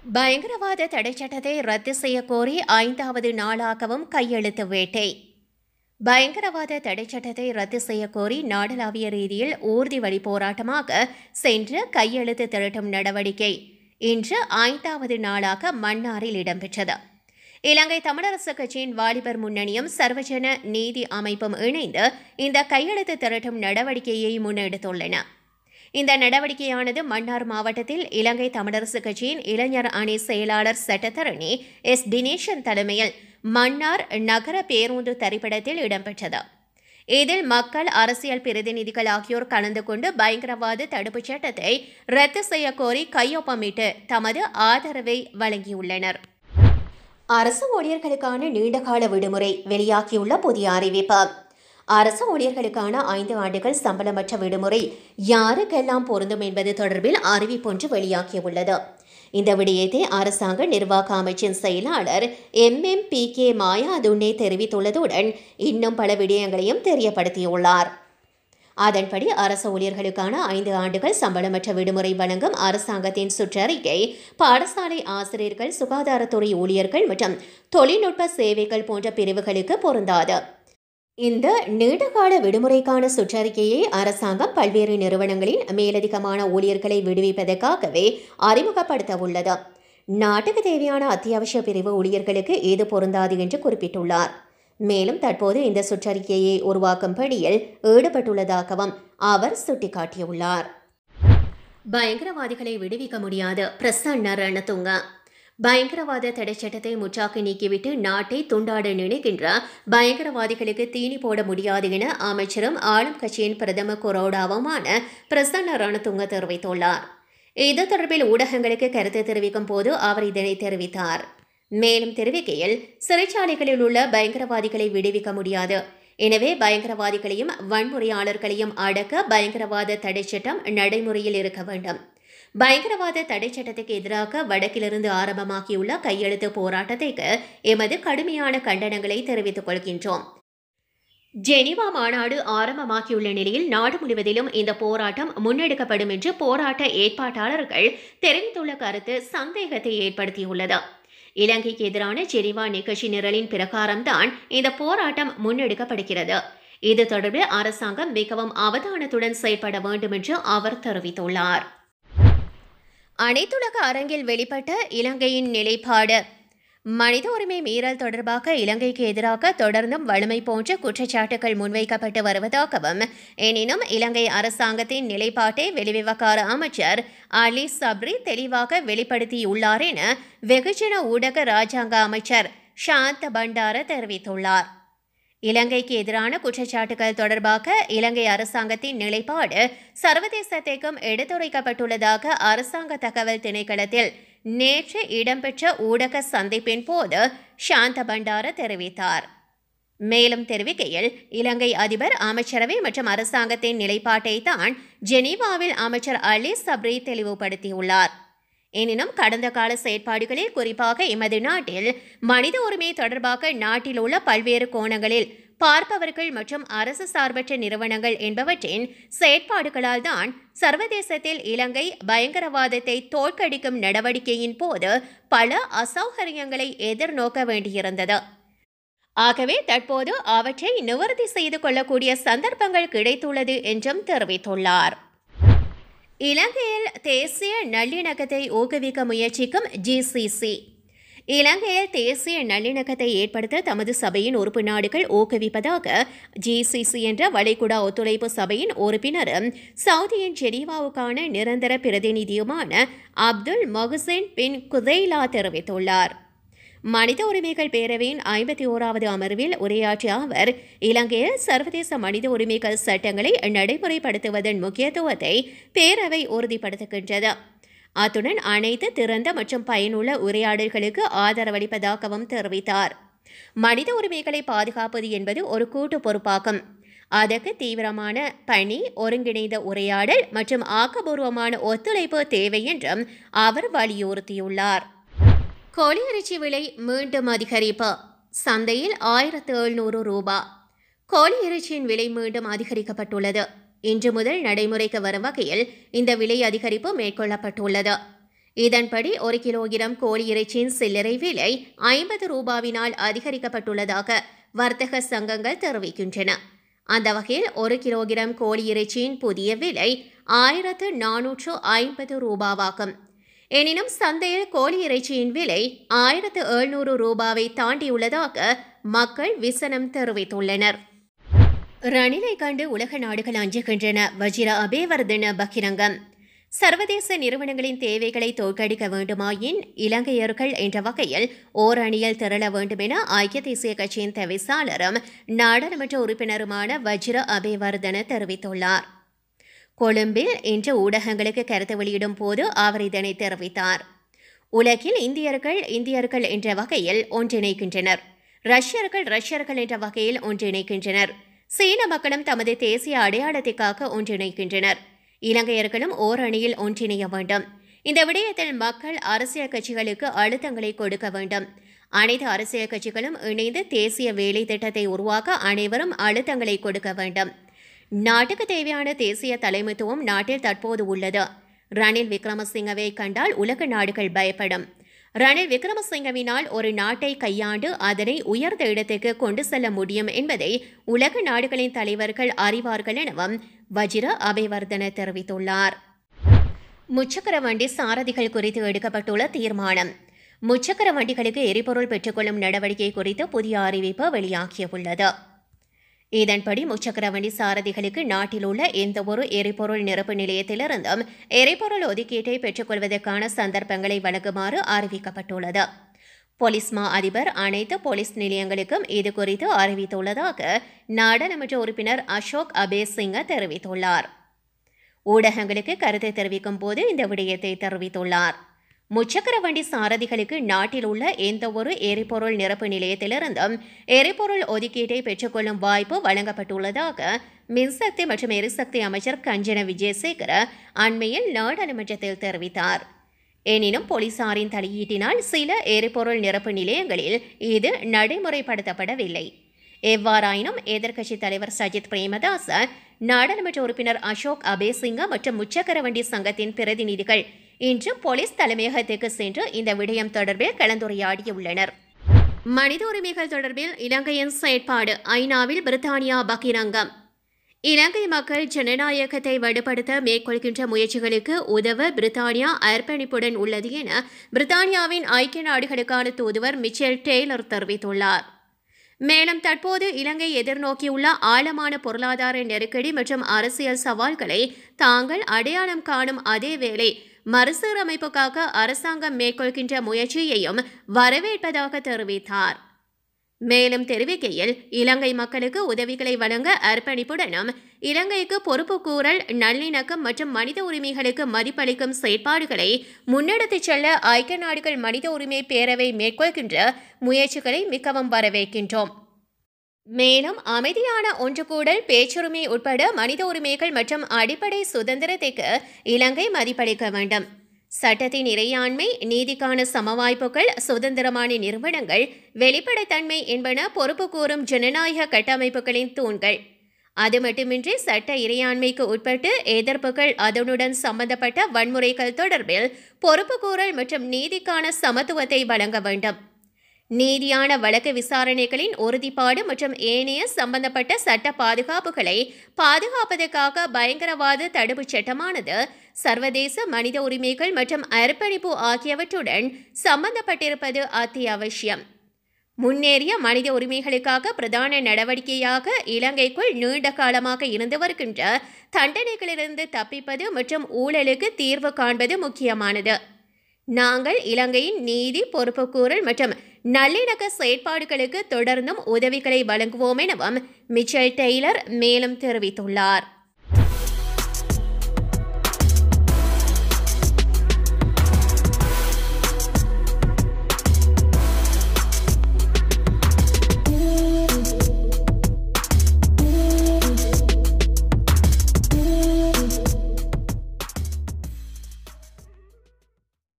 பயங்கரவாத தடைச்சட்டத்தை ரத்து செய்யக் கோரி ஐந்தாவது நாளாகவும் கையெழுத்து வேட்டை பயங்கரவாத தடைச்சட்டத்தை ரத்து செய்யக் கோரி நாடளாவிய ரீதியில் ஊர்தி வழி போராட்டமாக சென்று கையெழுத்து திரட்டும் நடவடிக்கை இன்று ஐந்தாவது நாளாக மன்னாரில் இடம்பெற்றது இலங்கை தமிழரசு கட்சியின் வாலிபர் முன்னணியும் சர்வஜன நீதி அமைப்பும் இணைந்து இந்த கையெழுத்து திரட்டும் நடவடிக்கையை முன்னெடுத்துள்ளன இந்த நடவடிக்கையானது மன்னார் மாவட்டத்தில் இலங்கை தமிழரசு கட்சியின் இளைஞர் அணி செயலாளர் சட்டத்தரணி எஸ் தினேஷன் தலைமையில் மன்னார் நகர பேருந்து தரிப்பிடத்தில் இடம்பெற்றது இதில் மக்கள் அரசியல் பிரதிநிதிகள் ஆகியோர் கலந்து கொண்டு பயங்கரவாத தடுப்புச் சட்டத்தை ரத்து செய்ய கோரி கையொப்பமிட்டு தமது ஆதரவை வழங்கியுள்ளனர் அரசு ஊழியர்களுக்கான நீண்டகால விடுமுறை வெளியாகியுள்ள புதிய அறிவிப்பு அரசு ஊழியர்களுக்கான ஐந்து ஆண்டுகள் சம்பளமற்ற விடுமுறை யாருக்கெல்லாம் பொருந்தும் என்பது தொடர்பில் அறிவிப்பொன்று வெளியாகியுள்ளது இந்த விடயத்தை அரசாங்க நிர்வாக அமைச்சின் செயலாளர் M M P K Mayadunne தெரிவித்துள்ளதுடன் இன்னும் பல விடயங்களையும் தெரியப்படுத்தியுள்ளார் அதன்படி அரசு ஊழியர்களுக்கான ஐந்து ஆண்டுகள் சம்பளமற்ற விடுமுறை வழங்கும் அரசாங்கத்தின் சுற்றறிக்கை பாடசாலை ஆசிரியர்கள் சுகாதாரத்துறை ஊழியர்கள் மற்றும் தொழில்நுட்ப சேவைகள் போன்ற பிரிவுகளுக்கு பொருந்தாது இந்த நீண்டகால விடுமுறைக்கான சுற்றறிக்கையை அரசாங்கம் பல்வேறு நிறுவனங்களின் மேலதிகமான ஊழியர்களை விடுவிப்பதற்காகவே அறிமுகப்படுத்த உள்ளது நாட்டுக்கு தேவையான அத்தியாவசிய பிரிவு ஊழியர்களுக்கு இது பொருந்தாது என்று குறிப்பிட்டுள்ளார் மேலும் தற்போது இந்த சுற்றறிக்கையை உருவாக்கும் பணியில் ஈடுபட்டுள்ளதாகவும் அவர் சுட்டிக்காட்டியுள்ளார் பயங்கரவாதிகளை விடுவிக்க முடியாது பிரசன்ன ரணதுங்க பயங்கரவாத தடைச்சட்டத்தை முற்றாக நீக்கிவிட்டு நாட்டை துண்டாட நினைக்கின்ற பயங்கரவாதிகளுக்கு தீனி போட முடியாது என அமைச்சரும் ஆளும் கட்சியின் பிரதம கொரோடாவுமான பிரசன்ன ரணதுங்க தெரிவித்துள்ளார் இது தொடர்பில் ஊடகங்களுக்கு கருத்து தெரிவிக்கும் போது அவர் இதனை தெரிவித்தார் மேலும் தெரிவிக்கையில் சிறைச்சாலைகளில் உள்ள பயங்கரவாதிகளை விடுவிக்க முடியாது எனவே பயங்கரவாதிகளையும் வன்முறையாளர்களையும் அடக்க பயங்கரவாத தடைச்சட்டம் நடைமுறையில் இருக்க வேண்டும் பயங்கரவாத தடை சட்டத்துக்கு எதிராக வடக்கிலிருந்து ஆரம்பமாகியுள்ள கையெழுத்து போராட்டத்திற்கு எமது கடுமையான கண்டனங்களை தெரிவித்துக் கொள்கின்றோம் ஜெனிவா மாநாடு ஆரம்பமாகியுள்ள நிலையில் நாடு முழுவதிலும் இந்த போராட்டம் முன்னெடுக்கப்படும் என்று போராட்ட ஏற்பாட்டாளர்கள் தெரிவித்துள்ள கருத்து சந்தேகத்தை ஏற்படுத்தியுள்ளது இலங்கைக்கு எதிரான ஜெனிவா நிகழ்ச்சி நிரலின் பிரகாரம்தான் இந்த போராட்டம் முன்னெடுக்கப்படுகிறது இது தொடர்பில் அரசாங்கம் மிகவும் அவதானத்துடன் செயல்பட வேண்டும் என்று அவர் தெரிவித்துள்ளார் அனைத்துலக அரங்கில் வெளிப்பட்ட இலங்கையின் நிலைப்பாடு மனித உரிமை மீறல் தொடர்பாக இலங்கைக்கு எதிராக தொடர்ந்தும் வலிமை போன்ற குற்றச்சாட்டுகள் முன்வைக்கப்பட்டு வருவதாகவும் எனினும் இலங்கை அரசாங்கத்தின் நிலைப்பாட்டை வெளிவிவகார அமைச்சர் அலி சப்ரி தெளிவாக வெளிப்படுத்தியுள்ளார் என வெகுஜன ஊடக ராஜாங்க அமைச்சர் சாந்த பண்டார தெரிவித்துள்ளார் இலங்கைக்கு எதிரான குற்றச்சாட்டுகள் தொடர்பாக இலங்கை அரசாங்கத்தின் நிலைப்பாடு சர்வதேசத்திற்கும் எடுத்துரைக்கப்பட்டுள்ளதாக அரசாங்க தகவல் திணைக்களத்தில் நேற்று இடம்பெற்ற ஊடக சந்திப்பின் போது சாந்த பண்டார தெரிவித்தார் மேலும் தெரிவிக்கையில் இலங்கை அதிபர் அமைச்சரவை மற்றும் அரசாங்கத்தின் நிலைப்பாட்டை தான் ஜெனீவாவில் அமைச்சர் அலி சப்ரி தெளிவுபடுத்தியுள்ளார் எனினும் கடந்த கால செயற்பாடுகளில் குறிப்பாக எமது நாட்டில் மனித உரிமை தொடர்பாக நாட்டில் உள்ள பல்வேறு கோணங்களில் பார்ப்பவர்கள் மற்றும் அரசு சார்பற்ற நிறுவனங்கள் என்பவற்றின் செயற்பாடுகளால் தான் சர்வதேசத்தில் இலங்கை பயங்கரவாதத்தை தோற்கடிக்கும் நடவடிக்கையின் போது பல அசௌகரியங்களை எதிர்நோக்க வேண்டியிருந்தது ஆகவே தற்போது அவற்றை நிவர்த்தி செய்து கொள்ளக்கூடிய சந்தர்ப்பங்கள் கிடைத்துள்ளது என்றும் தெரிவித்துள்ளார் இலங்கையில் தேசிய நல்லிணக்கத்தை ஊக்குவிக்க முயற்சிக்கும் ஜிசிசி இலங்கையில் தேசிய நல்லிணக்கத்தை ஏற்படுத்த தமது சபையின் உறுப்பு நாடுகள் ஊக்குவிப்பதாக ஜிசிசி என்ற வளைகுடா ஒத்துழைப்பு சபையின் உறுப்பினரும் சவுதியின் ஜெனீவாவுக்கான நிரந்தர பிரதிநிதியுமான அப்துல் மொஹசின் பின் குதைலா தெரிவித்துள்ளார் மனித உரிமைகள் பேரவையின் ஐம்பத்தி ஓராவது அமர்வில் உரையாற்றிய அவர் இலங்கையில் சர்வதேச மனித உரிமைகள் சட்டங்களை நடைமுறைப்படுத்துவதன் முக்கியத்துவத்தை பேரவை உறுதிப்படுத்துகின்றது அத்துடன் அனைத்து திறந்த மற்றும் பயனுள்ள உரையாடல்களுக்கு ஆதரவளிப்பதாகவும் தெரிவித்தார் மனித உரிமைகளை பாதுகாப்பது என்பது ஒரு கூட்டு பொறுப்பாகும் அதற்கு தீவிரமான பணி ஒருங்கிணைந்த உரையாடல் மற்றும் ஆக்கபூர்வமான ஒத்துழைப்பு தேவை என்றும் அவர் வலியுறுத்தியுள்ளார் கோழி இறைச்சி விலை மீண்டும் அதிகரிப்பு சந்தையில் ஆயிரத்து எழுநூறு ரூபா கோழி இறைச்சியின் விலை மீண்டும் அதிகரிக்கப்பட்டுள்ளது இன்று முதல் நடைமுறைக்கு வரும் வகையில் இந்த விலை அதிகரிப்பு மேற்கொள்ளப்பட்டுள்ளது இதன்படி ஒரு கிலோகிராம் கோழி இறைச்சியின் சில்லறை விலை ஐம்பது ரூபாவினால் அதிகரிக்கப்பட்டுள்ளதாக வர்த்தக சங்கங்கள் தெரிவிக்கின்றன அந்த வகையில் ஒரு கிலோகிராம் கோழி இறைச்சியின் புதிய விலை ஆயிரத்து நானூற்று ஐம்பது ரூபாவாகும் எனினும் சந்தையில் கோழி இறைச்சியின் விலை ஆயிரத்து எழுநூறு ரூபாவை தாண்டியுள்ளதாக மக்கள் விசனம் தெரிவித்துள்ளனர் ரணிலை கண்டு உலக நாடுகள் அஞ்சுகின்றன வஜிர அபேவர்தன பகிரங்கம் சர்வதேச நிறுவனங்களின் தேவைகளை தோற்கடிக்க வேண்டுமாயின் இலங்கையர்கள் என்ற வகையில் ஓர் அணியில் திரள வேண்டும் என ஐக்கிய தேசிய கட்சியின் தவிசாளரும் நாடாளுமன்ற உறுப்பினருமான வஜிர அபேவர்தன தெரிவித்துள்ளார் கொழும்பில் இன்று ஊடகங்களுக்கு கருத்து வெளியிடும் போது அவர் இதனை தெரிவித்தார் உலகில் இந்தியர்கள் இந்தியர்கள் என்ற வகையில் ஒன்றிணைக்கின்றனர் ரஷ்யர்கள் ரஷ்யர்கள் என்ற வகையில் ஒன்றிணைக்கின்றனர் சீன மக்களும் தமது தேசிய அடையாளத்திற்காக ஒன்றிணைக்கின்றனர் இலங்கையர்களும் ஓர் அணியில் ஒன்றிணைய வேண்டும் இந்த விடயத்தில் மக்கள் அரசியல் கட்சிகளுக்கு அழுத்தங்களை கொடுக்க வேண்டும் அனைத்து அரசியல் கட்சிகளும் இணைந்து தேசிய வேலை திட்டத்தை உருவாக்க அனைவரும் அழுத்தங்களை கொடுக்க வேண்டும் நாட்டுக்கு தேவையான தேசிய தலைமைத்துவம் நாட்டில் தற்போது உள்ளது ரணில் விக்ரமசிங்கவை கண்டால் உலக நாடுகள் பயப்படும் ரணில் விக்ரமசிங்கவினால் ஒரு நாட்டை கையாண்டு அதனை உயர்ந்த இடத்துக்கு கொண்டு செல்ல முடியும் என்பதை உலக நாடுகளின் தலைவர்கள் அறிவார்கள் எனவும் வஜிர அபேவர்தன தெரிவித்துள்ளார் முச்சக்கர வண்டி சாரதிகள் குறித்து எடுக்கப்பட்டுள்ள தீர்மானம் முச்சக்கர வண்டிகளுக்கு எரிபொருள் பெற்றுக்கொள்ளும் நடவடிக்கை குறித்து புதிய அறிவிப்பு வெளியாகியுள்ளது இதன்படி முச்சக்கர வண்டி சாரதிகளுக்கு நாட்டில் உள்ள எந்தவொரு எரிபொருள் நிரப்பு நிலையத்திலிருந்தும் எரிபொருள் ஒதுக்கீட்டை பெற்றுக்கொள்வதற்கான சந்தர்ப்பங்களை வழங்குமாறு அறிவிக்கப்பட்டுள்ளது போலீஸ் மா அதிபர் அனைத்து போலீஸ் நிலையங்களுக்கும் இது குறித்து அறிவித்துள்ளதாக நாடாளுமன்ற உறுப்பினர் அசோக் அபே சிங்க தெரிவித்துள்ளார் ஊடகங்களுக்கு கருத்தை தெரிவிக்கும் போது இந்த விடயத்தை தெரிவித்துள்ளார் முச்சக்கர வண்டி சாரதிகளுக்கு நாட்டில் உள்ள எந்தவொரு எரிபொருள் நிரப்பு நிலையத்திலிருந்தும் எரிபொருள் ஒதுக்கீட்டை பெற்றுக்கொள்ளும் வாய்ப்பு வழங்கப்பட்டுள்ளதாக மின்சக்தி மற்றும் எரிசக்தி அமைச்சர் கஞ்சன விஜயசேகர அண்மையில் நாடாளுமன்றத்தில் தெரிவித்தார் எனினும் போலீசாரின் தலையீட்டினால் சில எரிபொருள் நிரப்பு நிலையங்களில் இது நடைமுறைப்படுத்தப்படவில்லை எவ்வாறாயினும் எதிர்க்கட்சித் தலைவர் சஜித் பிரேமதாச நாடாளுமன்ற உறுப்பினர் அசோக் அபேசிங்க மற்றும் முச்சக்கர வண்டி சங்கத்தின் பிரதிநிதிகள் இன்று போலீஸ் தலைமையகத்துக்கு சென்று இந்த விடயம் தொடர்பில் கலந்துரையாடியுள்ளனர் மனித உரிமைகள் தொடர்பில் இலங்கையின் செயற்பாடு ஐநாவில் பிரித்தானியா பகிரங்கம் இலங்கை மக்கள் ஜனநாயகத்தை வலுப்படுத்த மேற்கொள்கின்ற முயற்சிகளுக்கு உதவ பிரித்தானியா அர்ப்பணிப்புடன் உள்ளது என பிரித்தானியாவின் ஐக்கிய நாடுகளுக்கான தூதுவர் மிச்சேல் டெய்லர் தெரிவித்துள்ளார் மேலும் தற்போது இலங்கை எதிர்நோக்கியுள்ள ஆழமான பொருளாதார நெருக்கடி மற்றும் அரசியல் சவால்களை தாங்கள் அடையாளம் காணும் அதேவேளை மறுசீரமைப்புக்காக அரசாங்கம் மேற்கொள்கின்ற முயற்சியையும் வரவேற்பதாக தெரிவித்தார் மேலும் தெரிவிக்கையில் இலங்கை மக்களுக்கு உதவிகளை வழங்க அர்ப்பணிப்புடனும் இலங்கைக்கு பொறுப்புக்கூறல் நல்லிணக்கம் மற்றும் மனித உரிமைகளுக்கு மதிப்பளிக்கும் செயற்பாடுகளை முன்னெடுத்துச் செல்ல ஐக்கிய நாடுகள் மனித உரிமை பேரவை மேற்கொள்கின்ற முயற்சிகளை மிகவும் வரவேற்கின்றோம் மேலும் அமைதியான ஒன்றுகூடல் பேச்சுரிமை உட்பட மனித உரிமைகள் மற்றும் அடிப்படை சுதந்திரத்திற்கு இலங்கை மதிப்பளிக்க வேண்டும் சட்டத்தின் இறையாண்மை நீதிக்கான சமவாய்ப்புகள் சுதந்திரமான நிறுவனங்கள் வெளிப்படைத்தன்மை என்பன பொறுப்பு கூறும் ஜனநாயக கட்டமைப்புகளின் தூண்கள் அது மட்டுமின்றி சட்ட இறையாண்மைக்கு உட்பட்டு எதிர்ப்புகள் அதனுடன் சம்பந்தப்பட்ட வன்முறைகள் தொடர்பில் பொறுப்புக்கூறல் மற்றும் நீதிக்கான சமத்துவத்தை வழங்க வேண்டும் நீதியான வழக்கு விசாரணைகளின் உறுதிப்பாடு மற்றும் ஏனைய சம்பந்தப்பட்ட சட்ட பாதுகாப்புகளை பாதுகாப்பதற்காக பயங்கரவாத தடுப்புச் சட்டமானது சர்வதேச மனித உரிமைகள் மற்றும் அர்ப்பணிப்பு ஆகியவற்றுடன் சம்பந்தப்பட்டிருப்பது அத்தியாவசியம் முன்னேறிய மனித உரிமைகளுக்காக பிரதான நடவடிக்கையாக இலங்கைக்குள் நீண்ட காலமாக இருந்து வருகின்ற தண்டனைகளிலிருந்து தப்பிப்பது மற்றும் ஊழலுக்கு தீர்வு காண்பது முக்கியமானது நாங்கள் இலங்கையின் நீதி பொறுப்புக்கூறல் மற்றும் நல்லிணக்க செயற்பாடுகளுக்கு தொடர்ந்தும் உதவிகளை வழங்குவோம் எனவும் மிச்சல் டெய்லர் மேலும் தெரிவித்துள்ளார்